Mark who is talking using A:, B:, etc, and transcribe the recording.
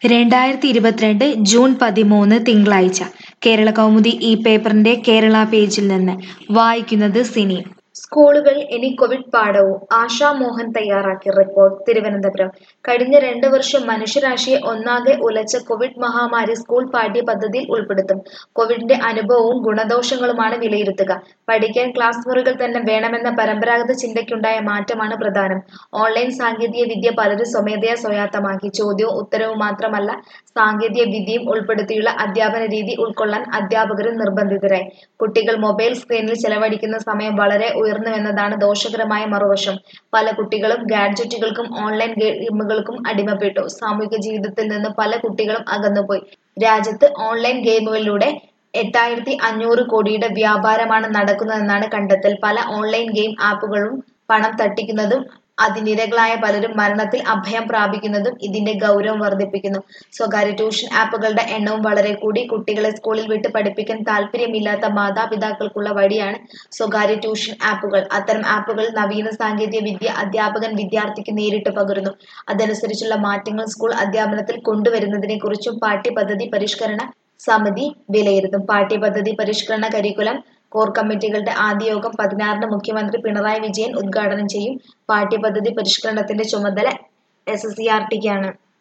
A: രണ്ടായിരത്തി ഇരുപത്തിരണ്ട് ജൂൺ പതിമൂന്ന് തിങ്കളാഴ്ച കേരള കൗമുദി ഈ പേപ്പറിന്റെ കേരള പേജിൽ നിന്ന് വായിക്കുന്നത് സിനി സ്കൂളുകൾ ഇനി കോവിഡ് പാഠവും ആശാ മോഹൻ തയ്യാറാക്കിയ റിപ്പോർട്ട് തിരുവനന്തപുരം കഴിഞ്ഞ രണ്ട് വർഷം മനുഷ്യരാശിയെ ഒന്നാകെ ഉലച്ച കോവിഡ് മഹാമാരി സ്കൂൾ പാഠ്യപദ്ധതിയിൽ ഉൾപ്പെടുത്തും കോവിഡിന്റെ അനുഭവവും ഗുണദോഷങ്ങളുമാണ് വിലയിരുത്തുക പഠിക്കാൻ ക്ലാസ് മുറികൾ തന്നെ വേണമെന്ന പരമ്പരാഗത ചിന്തയ്ക്കുണ്ടായ മാറ്റമാണ് പ്രധാനം ഓൺലൈൻ സാങ്കേതിക വിദ്യ പലരും സ്വമേധയാ സ്വായത്തമാക്കി ചോദ്യവും ഉത്തരവും മാത്രമല്ല സാങ്കേതിക വിദ്യയും ഉൾപ്പെടുത്തിയുള്ള അധ്യാപന രീതി ഉൾക്കൊള്ളാൻ അധ്യാപകരും നിർബന്ധിതരായി കുട്ടികൾ മൊബൈൽ സ്ക്രീനിൽ ചെലവഴിക്കുന്ന സമയം വളരെ ഉയർന്നുവെന്നതാണ് ദോഷകരമായ മറുവശം പല കുട്ടികളും ഗാഡ്ജറ്റുകൾക്കും ഓൺലൈൻ ഗെയിമുകൾക്കും അടിമപ്പെട്ടു സാമൂഹിക ജീവിതത്തിൽ നിന്ന് പല കുട്ടികളും അകന്നുപോയി രാജ്യത്ത് ഓൺലൈൻ ഗെയിമുകളിലൂടെ എട്ടായിരത്തി അഞ്ഞൂറ് കോടിയുടെ വ്യാപാരമാണ് നടക്കുന്നതെന്നാണ് കണ്ടെത്തൽ പല ഓൺലൈൻ ഗെയിം ആപ്പുകളും പണം തട്ടിക്കുന്നതും അതിനിരകളായ പലരും മരണത്തിൽ അഭയം പ്രാപിക്കുന്നതും ഇതിന്റെ ഗൗരവം വർദ്ധിപ്പിക്കുന്നു സ്വകാര്യ ട്യൂഷൻ ആപ്പുകളുടെ എണ്ണവും വളരെ കൂടി കുട്ടികളെ സ്കൂളിൽ വിട്ട് പഠിപ്പിക്കാൻ താല്പര്യമില്ലാത്ത മാതാപിതാക്കൾക്കുള്ള വഴിയാണ് സ്വകാര്യ ട്യൂഷൻ ആപ്പുകൾ അത്തരം ആപ്പുകൾ നവീന സാങ്കേതിക വിദ്യ അധ്യാപകൻ വിദ്യാർത്ഥിക്ക് നേരിട്ട് പകരുന്നു അതനുസരിച്ചുള്ള മാറ്റങ്ങൾ സ്കൂൾ അധ്യാപനത്തിൽ കൊണ്ടുവരുന്നതിനെ കുറിച്ചും പാഠ്യപദ്ധതി പരിഷ്കരണ സമിതി വിലയിരുത്തും പാഠ്യപദ്ധതി പരിഷ്കരണ കരിക്കുലം കോർ കമ്മിറ്റികളുടെ ആദ്യ യോഗം പതിനാറിന് മുഖ്യമന്ത്രി പിണറായി വിജയൻ ഉദ്ഘാടനം ചെയ്യും പാഠ്യപദ്ധതി പരിഷ്കരണത്തിന്റെ ചുമതല എസ് എസ് സി ആർ ടിക്കാണ്